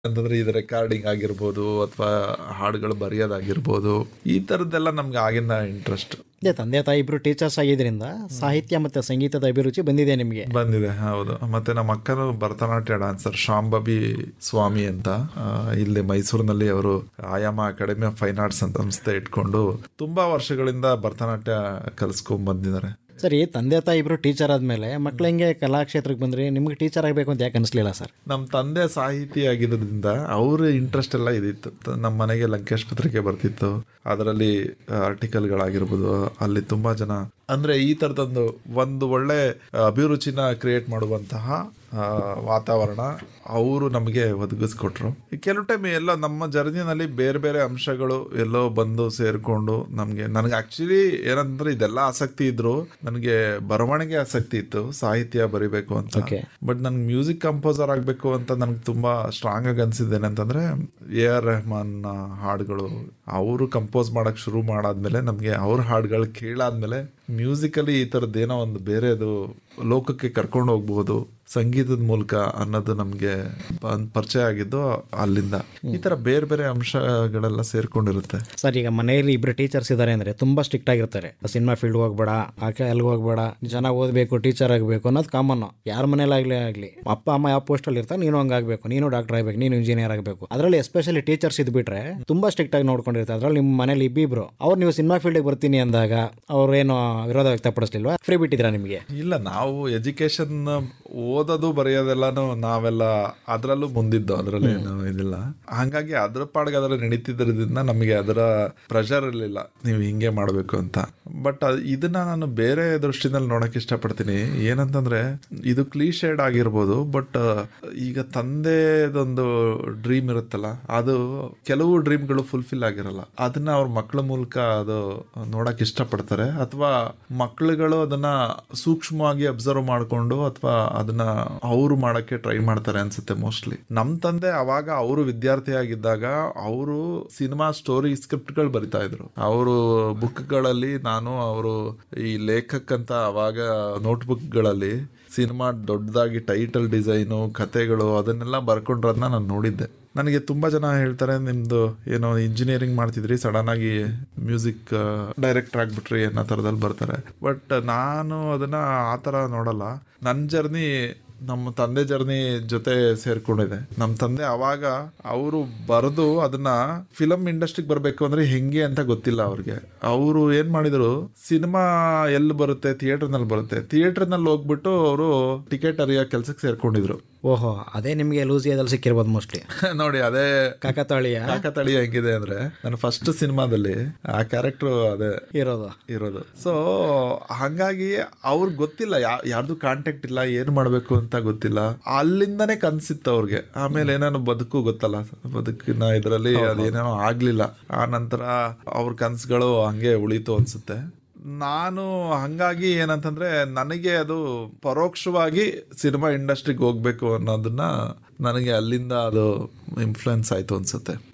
ಅಂತಂದ್ರೆ ಇದು ರೆಕಾರ್ಡಿಂಗ್ ಆಗಿರ್ಬೋದು ಅಥವಾ ಹಾಡುಗಳು ಬರೆಯೋದಾಗಿರ್ಬೋದು ಈ ಥರದ್ದೆಲ್ಲ ನಮ್ಗೆ ಆಗಿಂದ ಇಂಟ್ರೆಸ್ಟ್ ಅದೇ ತಂದೆ ತಾಯಿ ಇಬ್ರು ಟೀಚರ್ಸ್ ಆಗಿದ್ರಿಂದ ಸಾಹಿತ್ಯ ಮತ್ತೆ ಸಂಗೀತದ ಅಭಿರುಚಿ ಬಂದಿದೆ ನಿಮಗೆ ಬಂದಿದೆ ಹೌದು ಮತ್ತೆ ನಮ್ಮ ಅಕ್ಕನು ಭರತನಾಟ್ಯ ಡಾನ್ಸರ್ ಶಾಂಬಬಿ ಸ್ವಾಮಿ ಅಂತ ಆ, ಇಲ್ಲಿ ಮೈಸೂರಿನಲ್ಲಿ ಅವರು ಆಯಾಮ ಅಕಾಡೆಮಿ ಆಫ್ ಫೈನ್ ಆರ್ಟ್ಸ್ ಅಂತ ಸಂಸ್ಥೆ ಇಟ್ಕೊಂಡು ತುಂಬಾ ವರ್ಷಗಳಿಂದ ಭರತನಾಟ್ಯ ಕಲಿಸ್ಕೊಂಡ್ ಬಂದಿದ್ದಾರೆ ಸರಿ ತಂದೆ ತಾಯಿ ಇಬ್ರು ಟೀಚರ್ ಆದ್ಮೇಲೆ ಮಕ್ಳು ಹೆಂಗೆ ಕಲಾಕ್ಷೇತ್ರಕ್ಕೆ ಬಂದ್ರಿ ನಿಮ್ಗೆ ಟೀಚರ್ ಆಗಬೇಕು ಅಂತ ಯಾಕೆ ಅನಿಸ್ಲಿಲ್ಲ ಸರ್ ನಮ್ಮ ತಂದೆ ಸಾಹಿತಿ ಆಗಿರೋದ್ರಿಂದ ಅವ್ರ ಇಂಟ್ರೆಸ್ಟ್ ಎಲ್ಲ ಇದಿತ್ತು ತ- ನಮ್ಮ ಮನೆಗೆ ಲಂಕೇಶ್ ಪತ್ರಿಕೆ ಬರ್ತಿತ್ತು ಅದರಲ್ಲಿ ಆರ್ಟಿಕಲ್ಗಳಾಗಿರ್ಬೋದು ಅಲ್ಲಿ ತುಂಬಾ ಜನ ಅಂದ್ರೆ ಈ ತರದೊಂದು ಒಂದು ಒಳ್ಳೆ ಅಭಿರುಚಿನ ಕ್ರಿಯೇಟ್ ಮಾಡುವಂತಹ ಆ, ವಾತಾವರಣ ಅವರು ನಮಗೆ ಒದಗಿಸ್ಕೊಟ್ರು ಈ ಕೆಲವು ಟೈಮ್ ಎಲ್ಲ ನಮ್ಮ ಜರ್ನಿನಲ್ಲಿ ಬೇರೆ ಬೇರೆ ಅಂಶಗಳು ಎಲ್ಲೋ ಬಂದು ಸೇರ್ಕೊಂಡು ನಮಗೆ ನನಗೆ ಆಕ್ಚುಲಿ ಏನಂದ್ರೆ ಇದೆಲ್ಲ ಆಸಕ್ತಿ ಇದ್ರು ನನಗೆ ಬರವಣಿಗೆ ಆಸಕ್ತಿ ಇತ್ತು ಸಾಹಿತ್ಯ ಬರಿಬೇಕು ಅಂತ Okay. ಬಟ್ ನನ್ಗೆ ಮ್ಯೂಸಿಕ್ ಕಂಪೋಸರ್ ಆಗಬೇಕು ಅಂತ ನನಗೆ ತುಂಬಾ ಸ್ಟ್ರಾಂಗ್ ಆಗಿ ಅನ್ಸಿದ್ದೇನೆ ಅಂತಂದ್ರೆ ಎ ಆರ್ ರೆಹಮಾನ್ ಹಾಡುಗಳು ಅವರು ಕಂಪೋಸ್ ಮಾಡಕ್ ಶುರು ಮಾಡಾದ್ಮೇಲೆ ನಮಗೆ ಅವ್ರ ಹಾಡುಗಳು ಕೇಳಾದ್ಮೇಲೆ ಮ್ಯೂಸಿಕಲಿ ಈ ಥರದ್ದೇನೋ ಒಂದು ಬೇರೆದು ಲೋಕಕ್ಕೆ ಕರ್ಕೊಂಡು ಹೋಗ್ಬೋದು ಸಂಗೀತದ ಮೂಲಕ ಅನ್ನೋದು ನಮಗೆ ಪರಿಚಯ ಆಗಿದ್ದು ಅಲ್ಲಿಂದ ಈ ತರ ಬೇರೆ ಬೇರೆ ಅಂಶಗಳೆಲ್ಲ ಸೇರ್ಕೊಂಡಿರುತ್ತೆ ಸರ್ ಈಗ ಮನೆಯಲ್ಲಿ ಇಬ್ರು ಟೀಚರ್ಸ್ ಇದ್ದಾರೆ ಅಂದ್ರೆ ತುಂಬಾ ಸ್ಟ್ರಿಕ್ಟ್ ಆಗಿರ್ತಾರೆ ಸಿನಿಮಾ ಫೀಲ್ಡ್ ಹೋಗ್ಬೇಡ ಆಕೆ ಎಲ್ಲಿಗೆ ಹೋಗ್ಬೇಡ ಚೆನ್ನಾಗಿ ಓದಬೇಕು ಟೀಚರ್ ಆಗಬೇಕು ಅನ್ನೋದು ಕಾಮನ್ ಯಾರ ಮನೇಲಾಗ್ಲೇ ಆಗಲಿ ಅಪ್ಪ ಅಮ್ಮ ಯಾವ ಪೋಸ್ಟ್ ಅಲ್ಲಿ ಇರ್ತಾರೆ ನೀನು ಹಂಗಾಗಬೇಕು ನೀನು ಡಾಕ್ಟರ್ ಆಗಬೇಕು ನೀನು ಇಂಜಿನಿಯರ್ ಆಗಬೇಕು ಅದರಲ್ಲಿ ಎಸ್ಪೆಷಲಿ ಟೀಚರ್ಸ್ ಇದ್ಬಿಟ್ರೆ ತುಂಬಾ ಸ್ಟ್ರಿಕ್ಟ್ ಆಗಿ ನೋಡ್ಕೊಂಡಿರ್ತಾರೆ ಅದ್ರಲ್ಲಿ ನಿಮ್ಮ ಮನೇಲಿ ಇಬ್ಬಿಬ್ರು ಅವ್ರು ನೀವು ಸಿನಿಮಾ ಫೀಲ್ಡಿಗೆ ಬರ್ತೀನಿ ಅಂದಾಗ ಅವ್ರೇನು ವಿರೋಧ ವ್ಯಕ್ತಪಡಿಸ್ಲಿಲ್ವಾ ಫ್ರೀ ಬಿಟ್ಟಿದ್ರಾ ನಿಮಗೆ ಇಲ್ಲ ನಾವು ಎಜುಕೇಶನ್ ಓದೋದು ಬರೆಯೋದೆಲ್ಲಾನು ನಾವೆಲ್ಲ ಅದರಲ್ಲೂ ಮುಂದಿದ್ದು ಅದರಲ್ಲಿ ಏನು ಇದಿಲ್ಲ ಹಂಗಾಗಿ ಅದ್ರ ಪಾಡ್ಗೆ ಅದರ ನಡೀತಿದ್ರಿಂದ ನಮಗೆ ಅದರ ಪ್ರೆಷರ್ ಇರಲಿಲ್ಲ ನೀವು ಹಿಂಗೆ ಮಾಡಬೇಕು ಅಂತ ಬಟ್ ಇದನ್ನ ನಾನು ಬೇರೆ ದೃಷ್ಟಿನಲ್ಲಿ ನೋಡಕ್ ಇಷ್ಟಪಡ್ತೀನಿ ಏನಂತಂದ್ರೆ ಇದು ಕ್ಲೀಶೇಡ್ ಆಗಿರ್ಬೋದು ಬಟ್ ಈಗ ತಂದೆದೊಂದು ಡ್ರೀಮ್ ಇರುತ್ತಲ್ಲ ಅದು ಕೆಲವು ಡ್ರೀಮ್ಗಳು ಫುಲ್ಫಿಲ್ ಆಗಿರಲ್ಲ ಅದನ್ನ ಅವ್ರ ಮಕ್ಕಳ ಮೂಲಕ ಅದು ನೋಡಕ್ ಇಷ್ಟಪಡ್ತಾರೆ ಅಥವಾ ಮಕ್ಕಳುಗಳು ಅದನ್ನ ಸೂಕ್ಷ್ಮವಾಗಿ ಅಬ್ಸರ್ವ್ ಮಾಡ್ಕೊಂಡು ಅಥವಾ ಅದನ್ನ ಅವರು ಮಾಡಕ್ಕೆ ಟ್ರೈ ಮಾಡ್ತಾರೆ ಅನ್ಸುತ್ತೆ ಮೋಸ್ಟ್ಲಿ ನಮ್ ತಂದೆ ಅವಾಗ ಅವರು ವಿದ್ಯಾರ್ಥಿ ಆಗಿದ್ದಾಗ ಅವರು ಸಿನಿಮಾ ಸ್ಟೋರಿ ಸ್ಕ್ರಿಪ್ಟ್ಗಳು ಬರಿತಾ ಇದ್ರು ಅವರು ಬುಕ್ಗಳಲ್ಲಿ ನಾನು ಅವರು ಈ ಲೇಖಕ್ ಅಂತ ಅವಾಗ ನೋಟ್ಬುಕ್ಗಳಲ್ಲಿ ಸಿನಿಮಾ ದೊಡ್ಡದಾಗಿ ಟೈಟಲ್ ಡಿಸೈನು ಕತೆಗಳು ಅದನ್ನೆಲ್ಲ ಬರ್ಕೊಂಡಿರೋದನ್ನ ನಾನು ನೋಡಿದ್ದೆ ನನಗೆ ತುಂಬ ಜನ ಹೇಳ್ತಾರೆ ನಿಮ್ಮದು ಏನೋ ಇಂಜಿನಿಯರಿಂಗ್ ಮಾಡ್ತಿದ್ರಿ ಸಡನ್ ಆಗಿ ಮ್ಯೂಸಿಕ್ ಡೈರೆಕ್ಟರ್ ಆಗಿಬಿಟ್ರಿ ಅನ್ನೋ ಥರದಲ್ಲಿ ಬರ್ತಾರೆ ಬಟ್ ನಾನು ಅದನ್ನು ಆ ಥರ ನೋಡಲ್ಲ ನನ್ನ ಜರ್ನಿ ನಮ್ಮ ತಂದೆ ಜರ್ನಿ ಜೊತೆ ಸೇರ್ಕೊಂಡಿದೆ ನಮ್ಮ ತಂದೆ ಅವಾಗ ಅವರು ಬರೆದು ಅದನ್ನ ಫಿಲಮ್ ಇಂಡಸ್ಟ್ರಿಗೆ ಬರಬೇಕು ಅಂದ್ರೆ ಹೆಂಗೆ ಅಂತ ಗೊತ್ತಿಲ್ಲ ಅವ್ರಿಗೆ ಅವರು ಏನ್ ಮಾಡಿದ್ರು ಸಿನಿಮಾ ಎಲ್ಲಿ ಬರುತ್ತೆ ಥಿಯೇಟರ್ನಲ್ಲಿ ಬರುತ್ತೆ ಥಿಯೇಟರ್ನಲ್ಲಿ ಹೋಗ್ಬಿಟ್ಟು ಅವರು ಟಿಕೆಟ್ ಅರಿಯೋ ಕೆಲ್ಸಕ್ಕೆ ಸೇರ್ಕೊಂಡಿದ್ರು ಓಹೋ ಅದೇ ನಿಮಗೆ ಲೂಸಿಯಾದಲ್ಲಿ ಸಿಕ್ಕಿರ್ಬೋದು ಮೋಸ್ಟ್ಲಿ ನೋಡಿ ಅದೇ ಕಾಕತಾಳಿಯ ಕಾಕತಾಳಿ ಹೆಂಗಿದೆ ಅಂದ್ರೆ ನನ್ನ ಫಸ್ಟ್ ಸಿನಿಮಾದಲ್ಲಿ ಆ ಕ್ಯಾರೆಕ್ಟರ್ ಅದೇ ಇರೋದು ಇರೋದು ಸೊ ಹಂಗಾಗಿ ಅವ್ರಿಗೆ ಗೊತ್ತಿಲ್ಲ ಯಾ ಯಾರ್ದು ಕಾಂಟ್ಯಾಕ್ಟ್ ಇಲ್ಲ ಏನ್ ಮಾಡ್ಬೇಕು ಅಂತ ಗೊತ್ತಿಲ್ಲ ಅಲ್ಲಿಂದನೇ ಕನ್ಸಿತ್ತು ಅವ್ರಿಗೆ ಆಮೇಲೆ ಏನೇನೋ ಬದುಕು ಗೊತ್ತಲ್ಲ ಬದುಕಿನ ಇದರಲ್ಲಿ ಅದೇನೇನೋ ಆಗ್ಲಿಲ್ಲ ಆ ನಂತರ ಅವ್ರ ಕನ್ಸುಗಳು ಹಂಗೆ ಉಳಿತು ಅನ್ಸುತ್ತೆ ನಾನು ಹಂಗಾಗಿ ಏನಂತಂದ್ರೆ ನನಗೆ ಅದು ಪರೋಕ್ಷವಾಗಿ ಸಿನಿಮಾ ಇಂಡಸ್ಟ್ರಿಗೆ ಹೋಗ್ಬೇಕು ಅನ್ನೋದನ್ನ ನನಗೆ ಅಲ್ಲಿಂದ ಅದು ಇನ್ಫ್ಲುಯೆನ್ಸ್ ಆಯ್ತು ಅನ್ಸುತ್ತೆ